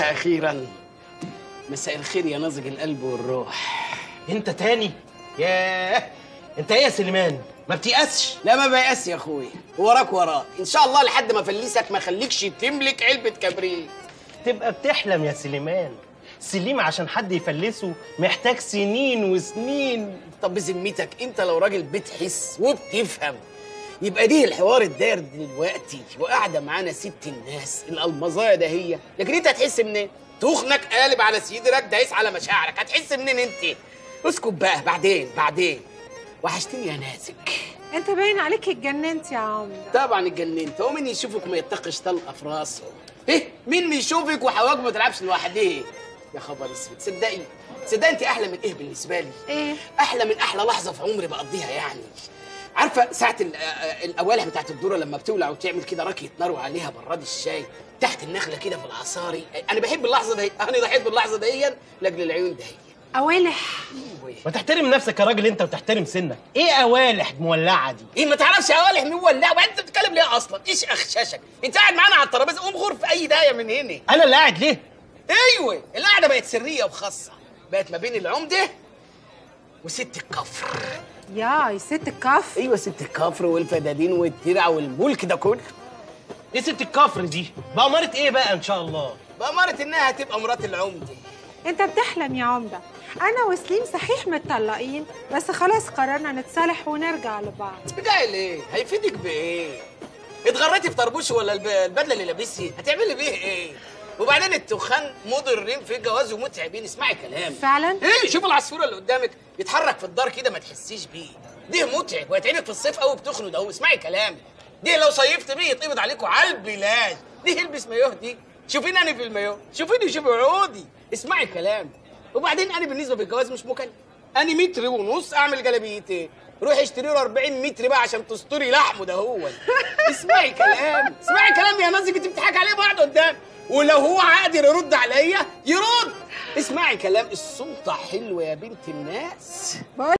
اخيرا مساء الخير يا ناضج القلب والروح انت تاني ياه انت ايه يا سليمان ما بتيأسش لا ما بيأس يا اخويا وراك وراك ان شاء الله لحد ما افلسك ما خليكش تملك علبه كبريت تبقى بتحلم يا سليمان سليم عشان حد يفلسه محتاج سنين وسنين طب بذمتك انت لو راجل بتحس وبتفهم يبقى دي الحوار الداير دلوقتي وقاعده معانا ست الناس الالمظايه ده هي لكن انت هتحس منين تخنك قالب على صدرك دايس على مشاعرك هتحس منين انت اسكت بقى بعدين بعدين وحشتني يا نازك انت باين عليك اتجننت يا عمرو طبعا اتجننت هو مين يشوفك ما يتقش طلقه في راسه ايه مين ما يشوفك وحواك ما تلعبش لوحديه يا خبر اسود صدقي صدقي انت احلى من ايه بالنسبه لي ايه احلى من احلى لحظه في عمري بقضيها يعني عارفه ساعه ال- آه، الاوالح بتاعت الذره لما بتولع وتعمل كده راكيه نار عليها براد الشاي تحت النخله كده في العصاري انا بحب اللحظه دي انا ضحيت باللحظه دي لاجل العيون دي اوالح ما تحترم نفسك يا راجل انت وتحترم سنك ايه اوالح مولعه دي ايه ما تعرفش اوالح مين ولا وانت بتتكلم ليه اصلا ايش اخشاشك انت قاعد معانا على الترابيزه قوم غرف اي دايه من هنا انا اللي قاعد ليه ايوه القعده بقت سريه وخاصه بقت ما بين العمده وست الكفر يا ست الكف ايوه ست الكفر والفدادين والترع والملك ده كله ايه ست الكفر دي بأمارة ايه بقى ان شاء الله بأمارة انها هتبقى مرات العمده انت بتحلم يا عمده انا وسليم صحيح متطلقين بس خلاص قررنا نتصالح ونرجع لبعض بتاعي ليه؟ هيفيدك بايه؟ اتغريتي في طربوش ولا الب- البدله اللي لابسها؟ هتعملي بيه ايه؟ وبعدين التخان مضرين في الجواز ومتعبين اسمعي كلامي فعلا ايه شوف العصفوره اللي قدامك يتحرك في الدار كده ما تحسيش بيه ده متعب وهيتعبك في الصيف قوي بتخنق اهو اسمعي كلامي دي لو صيفت بيه يتقبض عليكم على البلاد دي البس مايوه دي شوفيني انا في المايوه شوفيني شوفي عودي اسمعي كلامي وبعدين انا بالنسبه بالجواز مش مكلف انا متر ونص اعمل جلابيتين روحي اشتري له 40 متر بقى عشان تستري لحمه ده هو اسمعي كلامي اسمعي كلامي يا نازك انت بتضحك عليه بعد قدام ولو هو قادر يرد عليا يرد اسمعي كلام السلطه حلوه يا بنت الناس